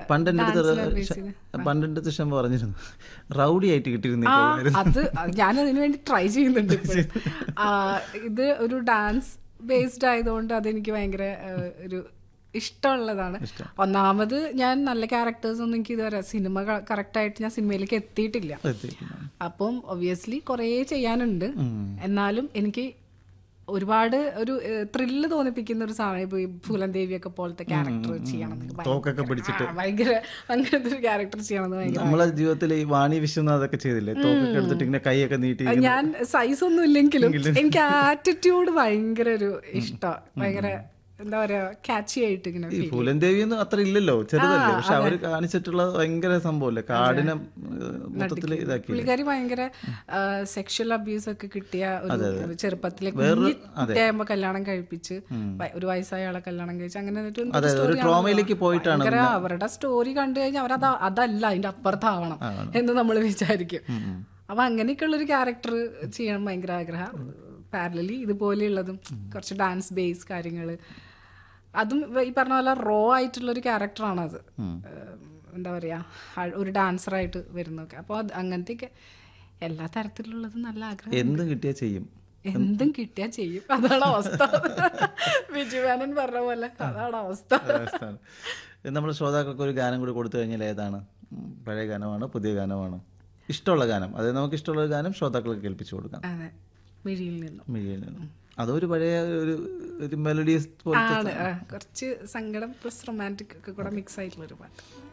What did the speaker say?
പണ്ട് എൻ്റെ അടുത്ത് ഡാൻസിനെ ഷ- base ചെയ്ത്. പണ്ട് എൻ്റെ അടുത്ത് ഷംബ പറഞ്ഞിരുന്നു റൗഡി ആയിട്ട് കിട്ടിയിരുന്നേ ആ അത് ഞാൻ അതിനു വേണ്ടി ട്രൈ ചെയ്യുന്നുണ്ട് ഇപ്പോഴും. ആ, ഇത് ഒരു ഡാൻസ് ബേസ്ഡ് ആയതുകൊണ്ട് അതെനിക്ക് ഭയങ്കര ആ, ഒരു ഇഷ്ടമുള്ളതാണ് ഒന്നാമത് ഞാൻ നല്ല ക്യാരക്ടേഴ്സ് ഒന്നും എനിക്ക് ഇതുവരെ സിനിമ കറക്റ്റ് ആയിട്ട് ഞാൻ സിനിമയിലേക്ക് എത്തിയിട്ടില്ല അപ്പം ഒബ്വിയസ്ലി കുറേ ചെയ്യാനുണ്ട് എന്നാലും എനിക്ക് ഒരുപാട് ഒരു ത്രില്ല് തോന്നിപ്പിക്കുന്ന ഒരു സാധനം ഇപ്പൊ ഈ ഫൂലൻ ദേവിയൊക്കെ പോലത്തെ ക്യാരക്ടർ ചെയ്യണം എന്നൊക്കെ ഭയങ്കര- തോക്കൊക്കെ പിടിച്ചിട്ട് ആ, ഭയങ്കര അങ്ങനത്തെ ഒരു ക്യാരക്ടർ ചെയ്യണമെന്ന് ഭയങ്കര നമ്മളെ ജീവിതത്തിൽ ഈ വാണി വിശ്വനാഥ് ഒക്കെ ചെയ്തില്ലേ തോക്കൊക്കെ എടുത്തിട്ട് ഇങ്ങനെ കൈയൊക്കെ നീട്ടി ഇങ്ങനെ- ഞാൻ സൈസ് ഒന്നും ഇല്ലെങ്കിലും എനിക്ക് ആറ്റിറ്റ്യൂഡ് ഭയങ്കര ഒരു ഇഷ്ടം ഭയങ്കര എന്താ പറയാ കാച്ചി ആയിട്ട് ഇങ്ങനെ ഈ feel ചെയ്യും. ഫൂലൻ ദേവിയൊന്നും അത്ര ഇല്ലല്ലോ ചെറുതല്ലേ പക്ഷെ അവര് കാണിച്ചിട്ടുള്ള ഭയങ്കര സംഭവമല്ലേ കാടിനെ മൊത്തത്തിൽ ഇതാക്കി പുള്ളിക്കാരി ഭയങ്കര സെക്ഷൽ അബ്യൂസ് ഒക്കെ കിട്ടിയ ഒരു ചെറുപ്പത്തിലെ കുട്ടിയാകുമ്പോ കല്യാണം കഴിപ്പിച്ച് വ- ഒരു വയസ്സായ ആളെ കല്യാണം കഴിച്ച് അങ്ങനെ ഒരു എന്തോ അതെ, ഒരു story ആണല്ലോ. ട്രോമയിലേക്ക് പോയിട്ടാണ് ഭയങ്കര അവരുടെ സ്റ്റോറി കണ്ടു കഴിഞ്ഞാൽ അവരത് അതല്ല അതിന്റെ അപ്പുറത്താവണം എന്ന് നമ്മൾ വിചാരിക്കും അപ്പൊ അങ്ങനെയൊക്കെയുള്ള ഒരു ക്യാരക്ടർ ചെയ്യാൻ ഭയങ്കര ആഗ്രഹം പാരലി ഇതുപോലെയുള്ളതും കുറച്ച് ഡാൻസ് ബേസ് കാര്യങ്ങള് അതും ഈ പറഞ്ഞ പോലെ റോ ആയിട്ടുള്ള ഒരു ക്യാരക്ടറാണത് എന്താ പറയാ ആ- ഒരു ഡാൻസറായിട്ട് വരുന്നൊക്കെ അപ്പോൾ അത് അങ്ങനത്തെയൊക്കെ എല്ലാ തരത്തിലുള്ളതും നല്ല ആഗ്രഹം എന്തും കിട്ടിയാ ചെയ്യും എന്തും കിട്ടിയാ ചെയ്യും അതാണ് അവസ്ഥ ബിജുവാനൻ പറഞ്ഞ പോലെ അതാണ് അവസ്ഥ അവസ്ഥയാണ്. നമ്മുടെ ശ്രോതാക്കൾക്ക് ഒരു ഗാനം കൂടി കൊടുത്തു കഴിഞ്ഞാൽ ഏതാണ് ഉം, പഴയ ഗാനമാണ് പുതിയ ഗാനമാണ് ഇഷ്ടമുള്ള ഗാനം അതായത് നമുക്ക് ഇഷ്ടമുള്ള ഒരു ഗാനം ശ്രോതാക്കൾക്ക് കേൾപ്പിച്ചു കൊടുക്കാം അതെ മിഴിയിൽ നിന്നും മിഴിയിൽ നിന്നും അതൊരു പഴയ ഒരു ഒരു മെലഡീസ് പോലത്തെ ആണ് ആ, കുറച്ച് സങ്കടം പ്ലസ് റൊമാൻറ്റിക് ഒക്കെ കൂടെ മിക്സ് ആയിട്ടുള്ള ഒരു പാട്ട്